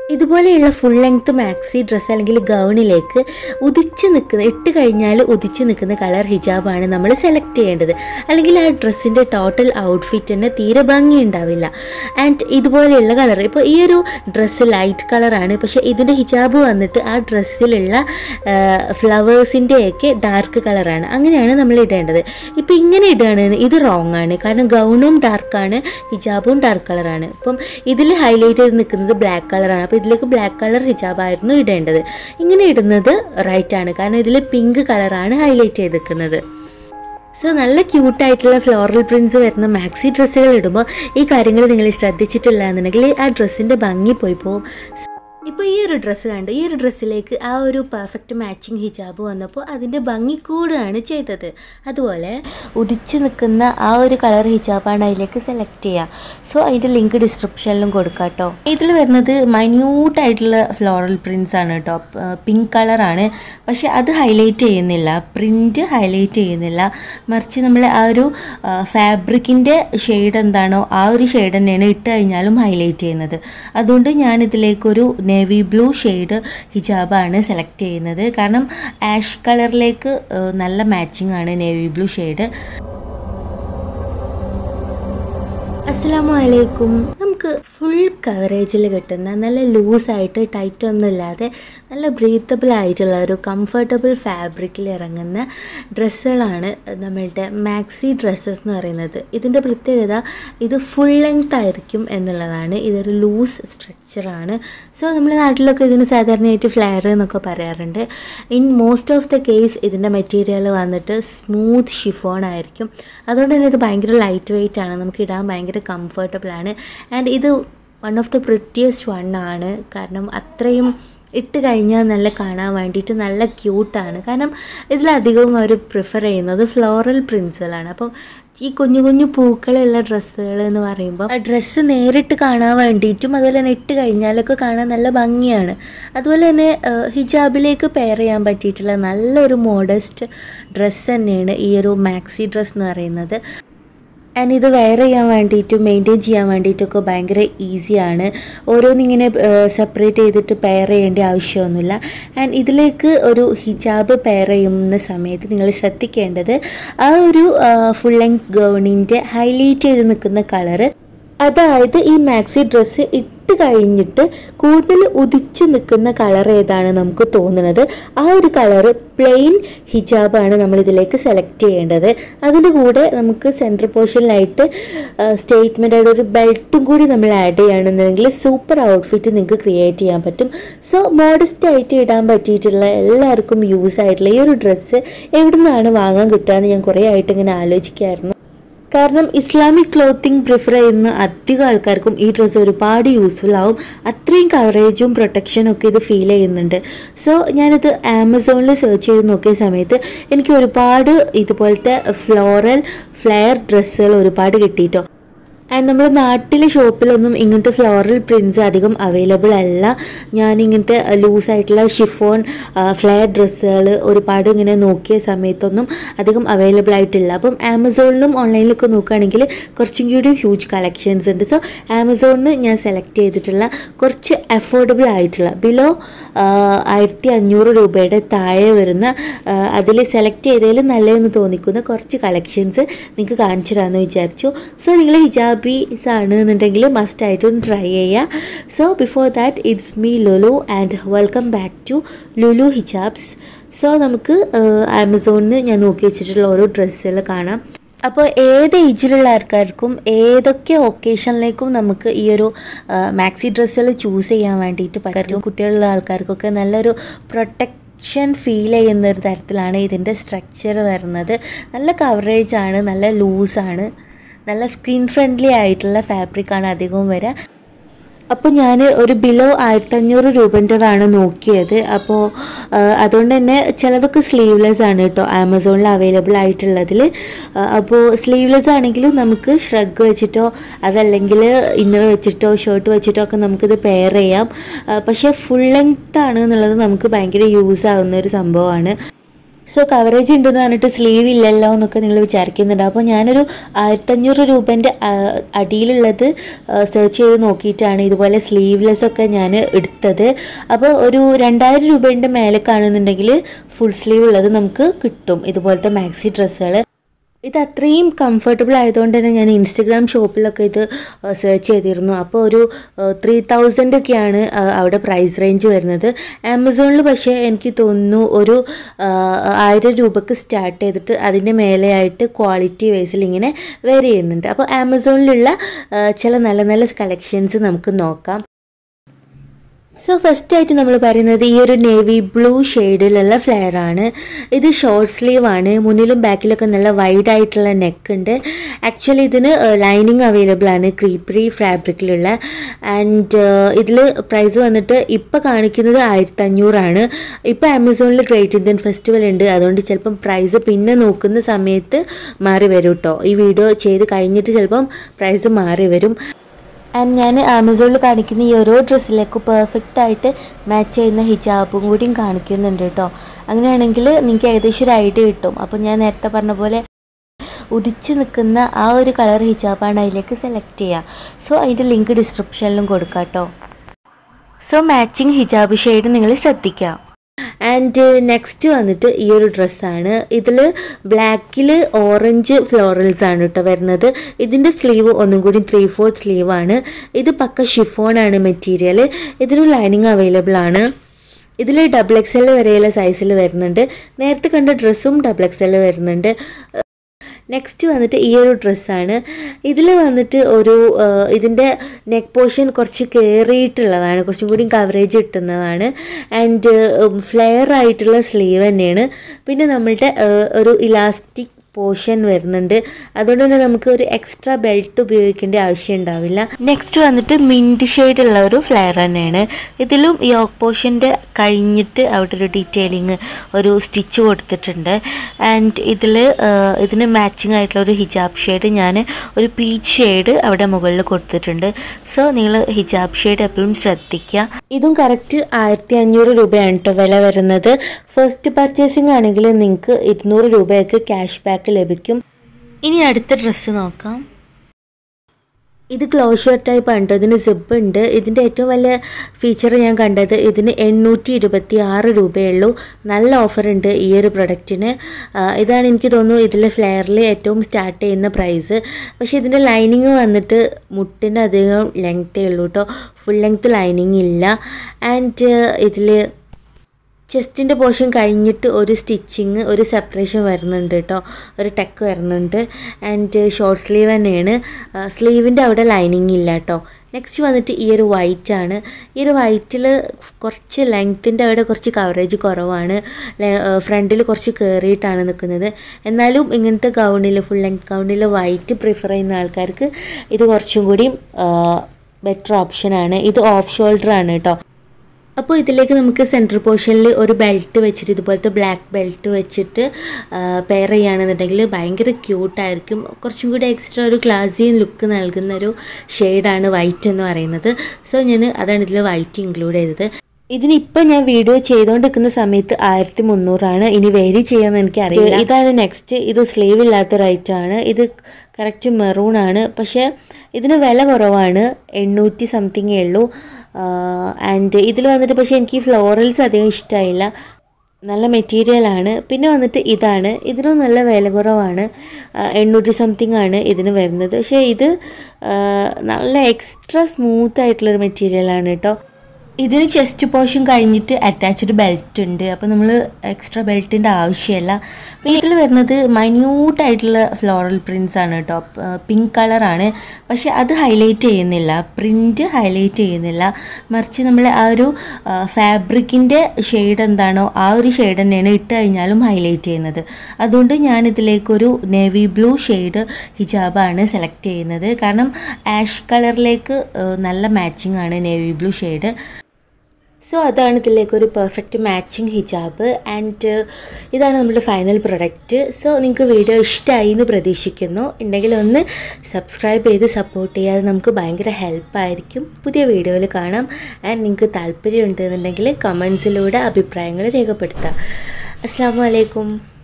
ഇതുപോലെയുള്ള full length maxi dress അല്ലെങ്കിൽ ഗൗണിലേക്ക് ഉദിച്ച് നിൽക്കുന്ന ഇട്ട് കഴിഞ്ഞാൽ ഉദിച്ച് നിൽക്കുന്ന കളർ ഹിജാബാണ് നമ്മൾ സെലക്ട് ചെയ്യേണ്ടത് അല്ലെങ്കിൽ ആ ഡ്രസ്സിൻ്റെ ടോട്ടൽ ഔട്ട്ഫിറ്റ് തന്നെ തീരെ ഭംഗി ഉണ്ടാവില്ല ആൻഡ് ഇതുപോലെയുള്ള കളർ ഇപ്പോൾ ഈ ഒരു ഡ്രസ്സ് ലൈറ്റ് കളറാണ് പക്ഷേ ഇതിൻ്റെ ഹിജാബ് വന്നിട്ട് ആ ഡ്രസ്സിലുള്ള ഫ്ലവേഴ്സിൻ്റെയൊക്കെ ഡാർക്ക് കളറാണ് അങ്ങനെയാണ് നമ്മൾ ഇടേണ്ടത് ഇപ്പോൾ ഇങ്ങനെ ഇടുകയാണ് ഇത് റോങ് ആണ് കാരണം ഗൗണും ഡാർക്കാണ് ഹിജാബും ഡാർക്ക് കളറാണ് ഇപ്പം ഇതിൽ ഹൈലൈറ്റ് ചെയ്ത് നിൽക്കുന്നത് ബ്ലാക്ക് കളറാണ് അപ്പോൾ ഇതിലേക്ക് ബ്ലാക്ക് കളർ ഹിജാബായിരുന്നു ഇടേണ്ടത് ഇങ്ങനെ ഇടുന്നത് റൈറ്റ് ആണ് കാരണം ഇതിൽ പിങ്ക് കളറാണ് ഹൈലൈറ്റ് ചെയ്ത് നിൽക്കുന്നത് സോ നല്ല ക്യൂട്ടായിട്ടുള്ള ഫ്ലോറൽ പ്രിൻസ് വരുന്ന മാക്സി ഡ്രസ്സുകൾ ഇടുമ്പോൾ ഈ കാര്യങ്ങൾ നിങ്ങൾ ശ്രദ്ധിച്ചിട്ടില്ല എന്നുണ്ടെങ്കിൽ ആ ഡ്രസ്സിൻ്റെ ഭംഗി പോയി പോകും ഇപ്പോൾ ഈ ഒരു ഡ്രസ്സ് കണ്ട് ഈ ഒരു ഡ്രസ്സിലേക്ക് ആ ഒരു പെർഫെക്റ്റ് മാച്ചിങ് ഹിജാബ് വന്നപ്പോൾ അതിൻ്റെ ഭംഗി കൂടുകയാണ് ചെയ്തത് അതുപോലെ ഉദിച്ച് നിൽക്കുന്ന ആ ഒരു കളർ ഹിജാബാണ് അതിലേക്ക് സെലക്ട് ചെയ്യുക സോ അതിൻ്റെ ലിങ്ക് ഡിസ്ക്രിപ്ഷനിലും കൊടുക്കാം കേട്ടോ ഇതിൽ വരുന്നത് മൈന്യൂട്ടായിട്ടുള്ള ഫ്ലോറൽ പ്രിൻസ് ആണ് കേട്ടോ പിങ്ക് കളറാണ് പക്ഷെ അത് ഹൈലൈറ്റ് ചെയ്യുന്നില്ല പ്രിൻറ്റ് ഹൈലൈറ്റ് ചെയ്യുന്നില്ല മറിച്ച് നമ്മൾ ആ ഒരു ഫാബ്രിക്കിൻ്റെ ഷെയ്ഡ് എന്താണോ ആ ഒരു ഷെയ്ഡ് തന്നെയാണ് ഇട്ട് കഴിഞ്ഞാലും ഹൈലൈറ്റ് ചെയ്യുന്നത് അതുകൊണ്ട് ഞാൻ ഇതിലേക്കൊരു നേവി ബ്ലൂ ഷെയ്ഡ് ഹിജാബാണ് സെലക്ട് ചെയ്യുന്നത് കാരണം ആഷ് കളറിലേക്ക് നല്ല മാച്ചിങ് ആണ് നേവി ബ്ലൂ ഷെയ്ഡ് അസ്സലാമു അലൈക്കും നമുക്ക് ഫുൾ കവറേജിൽ കിട്ടുന്ന നല്ല ലൂസായിട്ട് ടൈറ്റ് ഒന്നും ഇല്ലാതെ നല്ല ബ്രീത്തബിൾ ആയിട്ടുള്ള ഒരു കംഫർട്ടബിൾ ഫാബ്രിക്കിൽ ഇറങ്ങുന്ന ഡ്രസ്സുകളാണ് നമ്മളുടെ മാക്സി ഡ്രസ്സസ് എന്ന് പറയുന്നത് ഇതിൻ്റെ പ്രത്യേകത ഇത് ഫുൾ ലെങ്ത് ആയിരിക്കും എന്നുള്ളതാണ് ഇതൊരു ലൂസ് സ്ട്രക്ചറാണ് സോ നമ്മുടെ നാട്ടിലൊക്കെ ഇതിന് സാധാരണയായിട്ട് ഫ്ലെയർ എന്നൊക്കെ പറയാറുണ്ട് in most of the case ഇതിൻ്റെ മെറ്റീരിയൽ വന്നിട്ട് സ്മൂത്ത് ഷിഫോൺ ആയിരിക്കും അതുകൊണ്ട് തന്നെ ഇത് ഭയങ്കര ലൈറ്റ് വെയിറ്റ് ആണ് നമുക്ക് ഇടാൻ ഭയങ്കര കംഫർട്ടബിൾ ആണ് ആൻഡ് ഇത് one of the prettiest one ആണ് കാരണം അത്രയും ഇട്ട് കഴിഞ്ഞാൽ നല്ല കാണാൻ വേണ്ടിയിട്ട് നല്ല ക്യൂട്ടാണ് കാരണം ഇതിലധികവും അവർ പ്രിഫർ ചെയ്യുന്നത് ഫ്ലോറൽ പ്രിൻസുകളാണ് അപ്പം ഈ കുഞ്ഞു കുഞ്ഞു പൂക്കളുള്ള ഡ്രസ്സുകൾ എന്ന് പറയുമ്പോൾ ആ ഡ്രസ്സ് നേരിട്ട് കാണാൻ വേണ്ടിയിട്ടും അതുപോലെ തന്നെ ഇട്ട് കഴിഞ്ഞാലൊക്കെ കാണാൻ നല്ല ഭംഗിയാണ് അതുപോലെ തന്നെ ഹിജാബിലേക്ക് പെയർ ചെയ്യാൻ പറ്റിയിട്ടുള്ള നല്ലൊരു മോഡസ്റ്റ് ഡ്രസ്സ് തന്നെയാണ് ഈ ഒരു മാക്സി ഡ്രസ്സ് എന്ന് പറയുന്നത് ആൻഡ് ഇത് വെയർ ചെയ്യാൻ വേണ്ടിയിട്ടും മെയിൻറ്റെയിൻ ചെയ്യാൻ വേണ്ടിയിട്ടൊക്കെ ഭയങ്കര ഈസിയാണ് ഓരോന്നിങ്ങനെ സെപ്പറേറ്റ് ചെയ്തിട്ട് പെയർ ചെയ്യേണ്ട ആവശ്യമൊന്നുമില്ല ആൻഡ് ഇതിലേക്ക് ഒരു ഹിജാബ് പെയർ ചെയ്യുന്ന സമയത്ത് നിങ്ങൾ ശ്രദ്ധിക്കേണ്ടത് ആ ഒരു ഫുൾ ലെങ്ത് ഗൗണിൻ്റെ ഹൈലൈറ്റ് ചെയ്ത് നിൽക്കുന്ന കളറ് അതായത് ഈ മാക്സി ഡ്രസ്സ് ഇട്ട് കഴിഞ്ഞിട്ട് കൂടുതൽ ഉദിച്ച് നിൽക്കുന്ന കളർ ഏതാണ് നമുക്ക് തോന്നുന്നത് ആ ഒരു കളറ് പ്ലെയിൻ ഹിജാബാണ് നമ്മൾ ഇതിലേക്ക് സെലക്ട് ചെയ്യേണ്ടത് അതിൻ്റെ കൂടെ നമുക്ക് സെൻട്രൽ പോർഷനിലായിട്ട് സ്റ്റേറ്റ്മെൻ്റ് ആയിട്ട് ഒരു ബെൽറ്റും കൂടി നമ്മൾ ആഡ് ചെയ്യുകയാണെന്നുണ്ടെങ്കിൽ സൂപ്പർ ഔട്ട്ഫിറ്റ് നിങ്ങൾക്ക് ക്രിയേറ്റ് ചെയ്യാൻ പറ്റും സോ മോഡസ്റ്റ് ആയിട്ട് ഇടാൻ പറ്റിയിട്ടുള്ള എല്ലാവർക്കും യൂസ് ആയിട്ടുള്ള ഈ ഒരു ഡ്രസ്സ് എവിടെ നിന്നാണ് വാങ്ങാൻ കിട്ടുക എന്ന് ഞാൻ കുറേ ആയിട്ട് ഇങ്ങനെ ആലോചിക്കായിരുന്നു കാരണം ഇസ്ലാമിക് ക്ലോത്തിങ് പ്രിഫർ ചെയ്യുന്ന അധികം ആൾക്കാർക്കും ഈ ഡ്രസ്സ് ഒരുപാട് യൂസ്ഫുൾ ആവും അത്രയും കവറേജും പ്രൊട്ടക്ഷനും ഒക്കെ ഇത് ഫീൽ ചെയ്യുന്നുണ്ട് സോ ഞാനിത് ആമസോണിൽ സെർച്ച് ചെയ്ത് നോക്കിയ സമയത്ത് എനിക്ക് ഒരുപാട് ഇതുപോലത്തെ ഫ്ലോറൽ ഫ്ലെയർ ഡ്രസ്സുകൾ ഒരുപാട് കിട്ടിയിട്ടോ ആൻഡ് നമ്മുടെ നാട്ടിലെ ഷോപ്പിലൊന്നും ഇങ്ങനത്തെ ഫ്ലോറൽ പ്രിൻസ് അധികം അവൈലബിൾ അല്ല ഞാൻ ഇങ്ങനത്തെ ലൂസായിട്ടുള്ള ഷിഫോൺ ഫ്ലെയർ ഡ്രസ്സുകൾ ഒരുപാട് ഇങ്ങനെ നോക്കിയ സമയത്തൊന്നും അധികം അവൈലബിൾ ആയിട്ടില്ല അപ്പം ആമസോണിലും ഓൺലൈനിലൊക്കെ നോക്കുകയാണെങ്കിൽ കുറച്ചും കൂടി ഹ്യൂജ് കളക്ഷൻസ് ഉണ്ട് സോ ആമസോണിന് ഞാൻ സെലക്ട് ചെയ്തിട്ടുള്ള കുറച്ച് അഫോർഡബിൾ ആയിട്ടുള്ള ബിലോ ആയിരത്തി അഞ്ഞൂറ് രൂപയുടെ താഴെ വരുന്ന അതിൽ സെലക്ട് ചെയ്തതിൽ നല്ലതെന്ന് തോന്നിക്കുന്ന കുറച്ച് കളക്ഷൻസ് നിങ്ങൾക്ക് കാണിച്ചു തരാമെന്ന് വിചാരിച്ചു സോ നിങ്ങൾ ഹിജാബ് ഹോബീസ് ആണ് എന്നുണ്ടെങ്കിൽ മസ്റ്റ് ആയിട്ടും ട്രൈ ചെയ്യുക so before that it's me Lulu and welcome back to Lulu hijabs so നമുക്ക് ആമസോണിൽ ഞാൻ നോക്കി വെച്ചിട്ടുള്ള ഓരോ ഡ്രസ്സുകൾ കാണാം അപ്പോൾ ഏത് ഏജിലുള്ള ആൾക്കാർക്കും ഏതൊക്കെ ഒക്കേഷനിലേക്കും നമുക്ക് ഈ ഒരു മാക്സി ഡ്രസ്സുകൾ ചൂസ് ചെയ്യാൻ വേണ്ടിയിട്ട് പറ്റും കുട്ടികളുള്ള ആൾക്കാർക്കൊക്കെ നല്ലൊരു പ്രൊട്ടക്ട് ഷൻ ഫീൽ ചെയ്യുന്ന ഒരു തരത്തിലാണ് ഇതിൻ്റെ സ്ട്രക്ചർ വരുന്നത് നല്ല കവറേജ് ആണ് നല്ല ലൂസാണ് നല്ല സ്കിൻ ഫ്രണ്ട്ലി ആയിട്ടുള്ള ഫാബ്രിക്കാണ് അധികവും വരിക അപ്പോൾ ഞാൻ ഒരു ബിലോ ആയിരത്തഞ്ഞൂറ് രൂപൻ്റെതാണ് നോക്കിയത് അപ്പോൾ അതുകൊണ്ട് തന്നെ ചിലതൊക്കെ സ്ലീവ്ലെസ് ആണ് കേട്ടോ ആമസോണിൽ അവൈലബിൾ ആയിട്ടുള്ളതിൽ അപ്പോൾ സ്ലീവ്ലെസ് ആണെങ്കിലും നമുക്ക് ഷ്രഗ് വെച്ചിട്ടോ അതല്ലെങ്കിൽ ഇന്നർ വെച്ചിട്ടോ ഷർട്ട് വെച്ചിട്ടോ ഒക്കെ നമുക്കിത് പെയർ ചെയ്യാം പക്ഷേ ഫുൾ ലെങ്ത് ആണ് എന്നുള്ളത് നമുക്ക് ഭയങ്കര യൂസ് ആവുന്ന ഒരു സംഭവമാണ് സോ കവറേജ് ഉണ്ടെന്ന് പറഞ്ഞിട്ട് സ്ലീവ് ഇല്ലല്ലോ എന്നൊക്കെ നിങ്ങൾ വിചാരിക്കുന്നുണ്ട് അപ്പോൾ ഞാനൊരു ആയിരത്തഞ്ഞൂറ് രൂപേൻ്റെ അടിയിലുള്ളത് സെർച്ച് ചെയ്ത് നോക്കിയിട്ടാണ് ഇതുപോലെ സ്ലീവ്ലെസ് ഒക്കെ ഞാൻ എടുത്തത് അപ്പോൾ ഒരു രണ്ടായിരം രൂപേൻ്റെ മേലെ കാണുന്നുണ്ടെങ്കിൽ ഫുൾ സ്ലീവ് ഉള്ളത് നമുക്ക് കിട്ടും ഇതുപോലത്തെ മാക്സി ഡ്രസ്സുകൾ ഇത് അത്രയും കംഫർട്ടബിൾ ആയതുകൊണ്ട് തന്നെ ഞാൻ ഇൻസ്റ്റഗ്രാം ഷോപ്പിലൊക്കെ ഇത് സെർച്ച് ചെയ്തിരുന്നു അപ്പോൾ ഒരു ത്രീ തൗസൻഡ് ഒക്കെയാണ് ആ, അവിടെ പ്രൈസ് റേഞ്ച് വരുന്നത് ആമസോണിൽ പക്ഷേ എനിക്ക് തോന്നുന്നു ഒരു ആ, ആയിരം രൂപക്ക് സ്റ്റാർട്ട് ചെയ്തിട്ട് അതിൻ്റെ മേലെയായിട്ട് ക്വാളിറ്റി വൈസിൽ ഇങ്ങനെ വേരി ചെയ്യുന്നുണ്ട് അപ്പോൾ ആമസോണിലുള്ള ആ, ചില നല്ല നല്ല കളക്ഷൻസ് നമുക്ക് നോക്കാം സോ ഫസ്റ്റ് ആയിട്ട് നമ്മൾ പറയുന്നത് ഈ ഒരു നേവി ബ്ലൂ ഷെയ്ഡിലുള്ള ഫ്ലെയർ ആണ് ഇത് ഷോർട്ട് സ്ലീവ് ആണ് മുന്നിലും ബാക്കിലൊക്കെ നല്ല വൈഡ് ആയിട്ടുള്ള നെക്ക് ഉണ്ട് ആക്ച്വലി ഇതിന് ലൈനിങ് അവൈലബിൾ ആണ് ക്രീപ്പറി ഫാബ്രിക്കിലുള്ള ആൻഡ് ഇതിൽ പ്രൈസ് വന്നിട്ട് ഇപ്പോൾ കാണിക്കുന്നത് ആയിരത്തി അഞ്ഞൂറാണ് ഇപ്പോൾ ആമസോണിൽ ഗ്രേറ്റ് ഇന്ത്യൻ ഫെസ്റ്റിവൽ ഉണ്ട് അതുകൊണ്ട് ചിലപ്പം പ്രൈസ് പിന്നെ നോക്കുന്ന സമയത്ത് മാറി വരും കേട്ടോ ഈ വീഡിയോ ചെയ്ത് കഴിഞ്ഞിട്ട് ചിലപ്പം പ്രൈസ് മാറി വരും ആൻഡ് ഞാൻ ആമസോണിൽ കാണിക്കുന്ന ഈ ഓരോ ഡ്രസ്സിലേക്ക് പെർഫെക്റ്റ് ആയിട്ട് മാച്ച് ചെയ്യുന്ന ഹിജാബും കൂടിയും കാണിക്കുന്നുണ്ട് കേട്ടോ അങ്ങനെയാണെങ്കിൽ നിങ്ങൾക്ക് ഏകദേശം ഒരു ഐഡിയ കിട്ടും അപ്പോൾ ഞാൻ നേരത്തെ പറഞ്ഞ പോലെ ഉദിച്ച് നിൽക്കുന്ന ആ ഒരു കളർ ഹിജാബാണ് അതിലേക്ക് സെലക്ട് ചെയ്യുക സോ അതിൻ്റെ ലിങ്ക് ഡിസ്ക്രിപ്ഷനിലും കൊടുക്കാം കേട്ടോ സോ മാച്ചിങ് ഹിജാബ് ഷെയ്ഡ് നിങ്ങൾ ശ്രദ്ധിക്കുക ആൻഡ് നെക്സ്റ്റ് വന്നിട്ട് ഈ ഒരു ഡ്രസ്സാണ് ഇതിൽ ബ്ലാക്കിൽ ഓറഞ്ച് ഫ്ലോറൽസ് ആണ് കേട്ടോ വരുന്നത് ഇതിൻ്റെ സ്ലീവ് ഒന്നും കൂടി ത്രീ ഫോർത്ത് സ്ലീവ് ആണ് ഇത് പക്ക ഷിഫോൺ ആണ് മെറ്റീരിയൽ ഇതിന് ലൈനിങ് അവൈലബിൾ ആണ് ഇതിൽ ഡബിൾ എക്സ് എൽ വരെയുള്ള സൈസിൽ വരുന്നുണ്ട് നേരത്തെ കണ്ട ഡ്രസ്സും ഡബിൾ എക്സ് എൽ വരുന്നുണ്ട് നെക്സ്റ്റ് വന്നിട്ട് ഈ ഒരു ഡ്രസ്സാണ് ഇതിൽ വന്നിട്ട് ഒരു ഇതിൻ്റെ നെക്ക് പോർഷൻ കുറച്ച് കയറിയിട്ടുള്ളതാണ് കുറച്ചും കൂടി കവറേജ് കിട്ടുന്നതാണ് ആൻഡ് ഫ്ലെയർ ആയിട്ടുള്ള സ്ലീവ് തന്നെയാണ് പിന്നെ നമ്മളുടെ ആ, ഒരു ഇലാസ്റ്റിക് പോർഷൻ വരുന്നുണ്ട് അതുകൊണ്ട് തന്നെ നമുക്ക് ഒരു എക്സ്ട്രാ ബെൽറ്റ് ഉപയോഗിക്കേണ്ട ആവശ്യം ഉണ്ടാവില്ല നെക്സ്റ്റ് വന്നിട്ട് മിൻറ്റ് ഷെയ്ഡ് ഉള്ള ഒരു ഫ്ലെയർ തന്നെയാണ് ഇതിലും യോക്ക് പോർഷൻ്റെ കഴിഞ്ഞിട്ട് അവിടെ ഒരു ഡീറ്റെയിലിങ് ഒരു സ്റ്റിച്ച് കൊടുത്തിട്ടുണ്ട് ആൻഡ് ഇതിൽ ഇതിന് മാച്ചിങ് ആയിട്ടുള്ള ഒരു ഹിജാബ് ഷെയ്ഡ് ഞാൻ ഒരു പീച്ച് ഷെയ്ഡ് അവിടെ മുകളിൽ കൊടുത്തിട്ടുണ്ട് സോ നിങ്ങൾ ഹിജാബ് ഷെയ്ഡ് എപ്പോഴും ശ്രദ്ധിക്കുക ഇതും കറക്റ്റ് ആയിരത്തി അഞ്ഞൂറ് രൂപയാണ് കേട്ടോ വില വരുന്നത് ഫസ്റ്റ് പർച്ചേസിംഗ് ആണെങ്കിൽ നിങ്ങൾക്ക് ഇരുന്നൂറ് രൂപയൊക്കെ ക്യാഷ് ബാക്ക് ലഭിക്കും ഇനി അടുത്ത ഡ്രസ്സ് നോക്കാം ഇത് ക്ലോഷർ ടൈപ്പ് ആണ് ട്ടോ. ഇതിന് സിബ് ഉണ്ട് ഇതിൻ്റെ ഏറ്റവും വലിയ ഫീച്ചർ ഞാൻ കണ്ടത് ഇതിന് എണ്ണൂറ്റി ഇരുപത്തി ആറ് രൂപയുള്ളൂ നല്ല ഓഫർ ഉണ്ട് ഈ ഒരു പ്രൊഡക്റ്റിന് ഇതാണ് എനിക്ക് തോന്നുന്നു ഇതിലെ ഫ്ലെയറിൽ ഏറ്റവും സ്റ്റാർട്ട് ചെയ്യുന്ന പ്രൈസ് പക്ഷേ ഇതിൻ്റെ ലൈനിങ് വന്നിട്ട് മുട്ടിൻ്റെ അധികം ലെങ്ത്തേ ഉള്ളൂ കേട്ടോ ഫുൾ ലെങ്ത്ത് ലൈനിങ് ഇല്ല ആൻഡ് ഇതിൽ ചെസ്റ്റിൻ്റെ പോർഷൻ കഴിഞ്ഞിട്ട് ഒരു സ്റ്റിച്ചിങ് ഒരു സെപ്പറേഷൻ വരുന്നുണ്ട് കേട്ടോ ഒരു ടെക്ക് വരുന്നുണ്ട് ആൻഡ് ഷോർട്ട് സ്ലീവ് തന്നെയാണ് സ്ലീവിൻ്റെ അവിടെ ലൈനിങ് ഇല്ല കേട്ടോ നെക്സ്റ്റ് വന്നിട്ട് ഈ ഒരു വൈറ്റ് ആണ് ഈ ഒരു വൈറ്റിൽ കുറച്ച് ലെങ്ത്തിൻ്റെ അവിടെ കുറച്ച് കവറേജ് കുറവാണ് ഫ്രണ്ടിൽ കുറച്ച് കയറിയിട്ടാണ് നിൽക്കുന്നത് എന്നാലും ഇങ്ങനത്തെ ഗൗണിൽ ഫുൾ ലെങ്ത് ഗൗണിൽ വൈറ്റ് പ്രിഫർ ചെയ്യുന്ന ആൾക്കാർക്ക് ഇത് കുറച്ചും കൂടി ബെറ്റർ ഓപ്ഷനാണ് ഇത് ഓഫ് ഷോൾഡർ ആണ് കേട്ടോ അപ്പോൾ ഇതിലേക്ക് നമുക്ക് സെൻറ്റർ പോർഷനിൽ ഒരു ബെൽറ്റ് വെച്ചിട്ട് ഇതുപോലത്തെ ബ്ലാക്ക് ബെൽറ്റ് വെച്ചിട്ട് പെയർ ചെയ്യുകയാണെന്നുണ്ടെങ്കിൽ ഭയങ്കര ക്യൂട്ടായിരിക്കും കുറച്ചും കൂടി എക്സ്ട്രാ ഒരു ക്ലാസി ലുക്ക് നൽകുന്ന ഒരു ഷെയ്ഡാണ് വൈറ്റ് എന്ന് പറയുന്നത് സോ ഞാൻ അതാണ് ഇതിൽ വൈറ്റ് ഇൻക്ലൂഡ് ചെയ്തത് ഇതിനിപ്പോൾ ഞാൻ വീഡിയോ ചെയ്തുകൊണ്ടിരിക്കുന്ന സമയത്ത് ആയിരത്തി മുന്നൂറാണ് ഇനി വേരി ചെയ്യാമെന്ന് എനിക്ക് അറിയില്ല ഇതാണ് നെക്സ്റ്റ് ഇത് സ്ലീവ് ഇല്ലാത്ത റൈറ്റ് ആണ് ഇത് കറക്റ്റ് മെറൂൺ ആണ് പക്ഷേ ഇതിന് വില കുറവാണ് എണ്ണൂറ്റി സംതിങ്ങേ ഉള്ളൂ ആൻഡ് ഇതിൽ വന്നിട്ട് പക്ഷേ എനിക്ക് ഫ്ലോറൽസ് അധികം ഇഷ്ടമായില്ല നല്ല മെറ്റീരിയലാണ് പിന്നെ വന്നിട്ട് ഇതാണ് ഇതിനും നല്ല വില കുറവാണ് ആ, എണ്ണൂറ്റി സംതിങ് ആണ് ഇതിന് വരുന്നത് പക്ഷേ ഇത് ആ, നല്ല എക്സ്ട്രാ സ്മൂത്ത് ആയിട്ടുള്ളൊരു മെറ്റീരിയലാണ് കേട്ടോ ഇതിന് ചെസ്റ്റ് പോർഷൻ കഴിഞ്ഞിട്ട് അറ്റാച്ച്ഡ് ബെൽറ്റ് ഉണ്ട് അപ്പോൾ നമ്മൾ എക്സ്ട്രാ ബെൽറ്റിൻ്റെ ആവശ്യമില്ല പിന്നെ ഇതിൽ വരുന്നത് മൈന്യൂട്ട് ആയിട്ടുള്ള ഫ്ലോറൽ പ്രിൻസ് ആണ് കേട്ടോ പിങ്ക് കളറാണ് പക്ഷെ അത് ഹൈലൈറ്റ് ചെയ്യുന്നില്ല പ്രിൻറ്റ് ഹൈലൈറ്റ് ചെയ്യുന്നില്ല മറിച്ച് നമ്മൾ ആ ഒരു ഫാബ്രിക്കിൻ്റെ ഷെയ്ഡ് എന്താണോ ആ ഒരു ഷെയ്ഡ് തന്നെയാണ് ഇട്ട് കഴിഞ്ഞാലും ഹൈലൈറ്റ് ചെയ്യുന്നത് അതുകൊണ്ട് ഞാൻ ഇതിലേക്കൊരു നേവി ബ്ലൂ ഷെയ്ഡ് ഹിജാബാണ് സെലക്ട് ചെയ്യുന്നത് കാരണം ആഷ് കളറിലേക്ക് നല്ല മാച്ചിങ് ആണ് നേവി ബ്ലൂ ഷെയ്ഡ് സോ അതാണ് ഇതിലേക്ക് ഒരു പെർഫെക്റ്റ് മാച്ചിങ് ഹിജാബ് ആൻഡ് ഇതാണ് നമ്മുടെ ഫൈനൽ പ്രൊഡക്റ്റ് സോ നിങ്ങൾക്ക് വീഡിയോ ഇഷ്ടമായി എന്ന് പ്രതീക്ഷിക്കുന്നു ഉണ്ടെങ്കിൽ ഒന്ന് സബ്സ്ക്രൈബ് ചെയ്ത് സപ്പോർട്ട് ചെയ്യാതെ നമുക്ക് ഭയങ്കര ഹെൽപ്പായിരിക്കും പുതിയ വീഡിയോയിൽ കാണാം ആൻഡ് നിങ്ങൾക്ക് താല്പര്യം ഉണ്ടെന്നുണ്ടെങ്കിൽ കമൻസിലൂടെ അഭിപ്രായങ്ങൾ രേഖപ്പെടുത്താം അസ്സാം വലൈക്കും